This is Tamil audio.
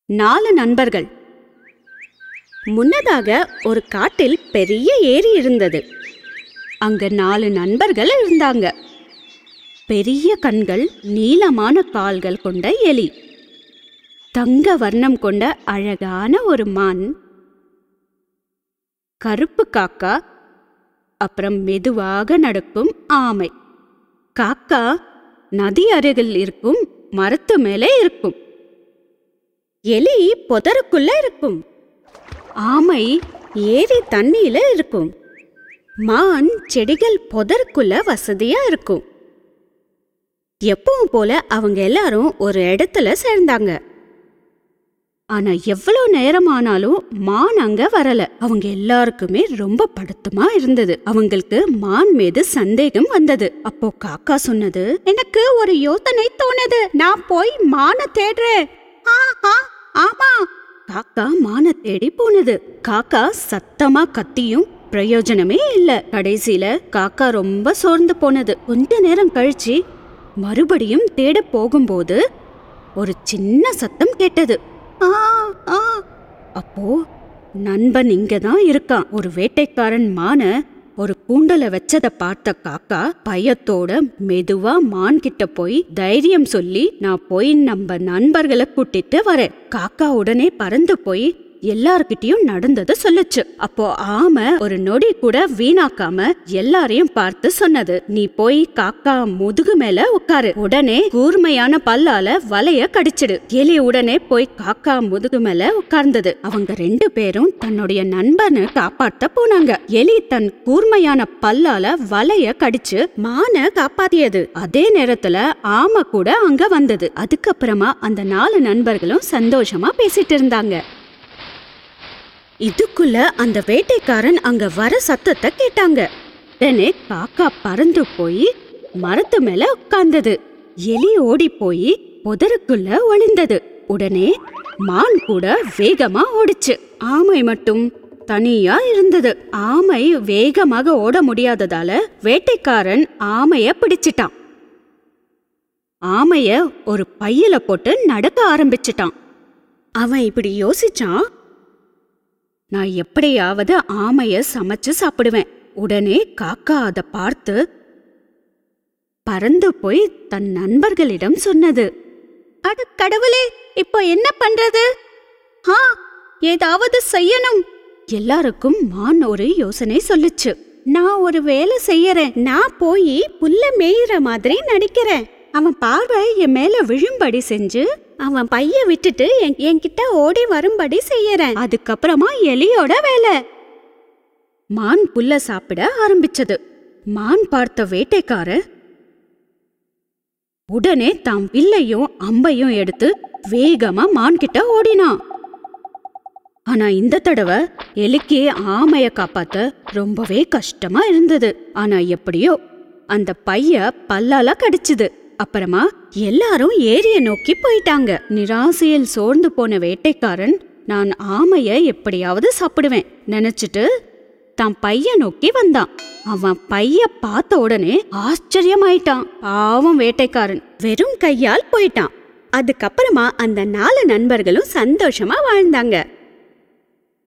நாலு நண்பர்கள் முன்னதாக ஒரு காட்டில் பெரிய ஏரி இருந்தது அங்க நாலு நண்பர்கள் இருந்தாங்க பெரிய கண்கள் நீளமான கால்கள் கொண்ட எலி தங்க வர்ணம் கொண்ட அழகான ஒரு மான் கருப்பு காக்கா அப்புறம் மெதுவாக நடக்கும் ஆமை காக்கா நதி அருகில் இருக்கும் மரத்து மேலே இருக்கும் எலி புதருக்குள்ள இருக்கும் ஆமை ஏரி தண்ணியில இருக்கும் மான் செடிகள் புதருக்குள்ள வசதியா இருக்கும் எப்பவும் போல அவங்க எல்லாரும் ஒரு இடத்துல சேர்ந்தாங்க ஆனா எவ்வளவு நேரமானாலும் மான் அங்க வரல அவங்க எல்லாருக்குமே ரொம்ப படுத்தமா இருந்தது அவங்களுக்கு மான் மீது சந்தேகம் வந்தது அப்போ காக்கா சொன்னது எனக்கு ஒரு யோசனை தோணுது நான் போய் மான தேடுறேன் "ஆ, ஆ, ஆமா காக்கா மான தேடி போனது காக்கா சத்தமா கத்தியும் பிரயோஜனமே இல்ல கடைசியில காக்கா ரொம்ப சோர்ந்து போனது கொஞ்ச நேரம் கழிச்சு மறுபடியும் தேட போகும்போது ஒரு சின்ன சத்தம் கேட்டது ஆ ஆ அப்போ நண்பன் இங்க தான் இருக்கான் ஒரு வேட்டைக்காரன் மான ஒரு கூண்டல வச்சத பார்த்த காக்கா பயத்தோட மெதுவா மான் கிட்ட போய் தைரியம் சொல்லி நான் போய் நம்ம நண்பர்களை கூட்டிட்டு வரேன் காக்கா உடனே பறந்து போய் எல்லார்கிட்டயும் நடந்தத சொல்லுச்சு அப்போ ஆமை ஒரு நொடி கூட வீணாக்காம எல்லாரையும் பார்த்து சொன்னது நீ போய் காக்கா முதுகு மேல உட்காரு உடனே கூர்மையான பல்லால வலைய கடிச்சிடு எலி உடனே போய் காக்கா முதுகு மேல உட்கார்ந்தது அவங்க ரெண்டு பேரும் தன்னுடைய நண்பனை காப்பாத்த போனாங்க எலி தன் கூர்மையான பல்லால வலைய கடிச்சு மான காப்பாத்தியது அதே நேரத்துல ஆமை கூட அங்க வந்தது அதுக்கப்புறமா அந்த நாலு நண்பர்களும் சந்தோஷமா பேசிட்டு இருந்தாங்க இதுக்குள்ள அந்த வேட்டைக்காரன் அங்க வர சத்தத்தை கேட்டாங்க உடனே காக்கா பறந்து போய் மரத்து மேல உட்கார்ந்தது எலி ஓடி போய் புதருக்குள்ள ஒளிந்தது உடனே மான் கூட வேகமா ஓடிச்சு ஆமை மட்டும் தனியா இருந்தது ஆமை வேகமாக ஓட முடியாததால வேட்டைக்காரன் ஆமைய பிடிச்சிட்டான் ஆமைய ஒரு பையில போட்டு நடக்க ஆரம்பிச்சிட்டான் அவன் இப்படி யோசிச்சான் நான் எப்படியாவது ஆமைய சமைச்சு சாப்பிடுவேன் உடனே காக்கா அதை பார்த்து பறந்து போய் தன் நண்பர்களிடம் சொன்னது அட கடவுளே இப்போ என்ன பண்றது ஆ ஏதாவது செய்யணும் எல்லாருக்கும் மான் ஒரு யோசனை சொல்லுச்சு நான் ஒரு வேலை செய்யறேன் நான் போய் புல்ல மேயிற மாதிரி நடிக்கிறேன் அவன் பார்வை என் மேல விழும்படி செஞ்சு அவன் பைய விட்டுட்டு என்- என்கிட்ட ஓடி வரும்படி செய்யறேன் அதுக்கப்புறமா எலியோட வேலை மான் புல்ல சாப்பிட ஆரம்பிச்சது மான் பார்த்த வேட்டைக்கார உடனே தாம் வில்லையும் அம்பையும் எடுத்து வேகமா மான் கிட்ட ஓடினான் ஆனா இந்த தடவை எலிக்கு ஆமைய காப்பாத்த ரொம்பவே கஷ்டமா இருந்தது ஆனா எப்படியோ அந்த பைய பல்லால கடிச்சுது அப்புறமா எல்லாரும் ஏரிய நோக்கி போயிட்டாங்க நிராசையில் சோர்ந்து போன வேட்டைக்காரன் நான் ஆமைய எப்படியாவது சாப்பிடுவேன் நினைச்சிட்டு தான் பைய நோக்கி வந்தான் அவன் பைய பார்த்த உடனே ஆச்சரியமாயிட்டான் பாவம் வேட்டைக்காரன் வெறும் கையால் போயிட்டான் அதுக்கப்புறமா அந்த நாலு நண்பர்களும் சந்தோஷமா வாழ்ந்தாங்க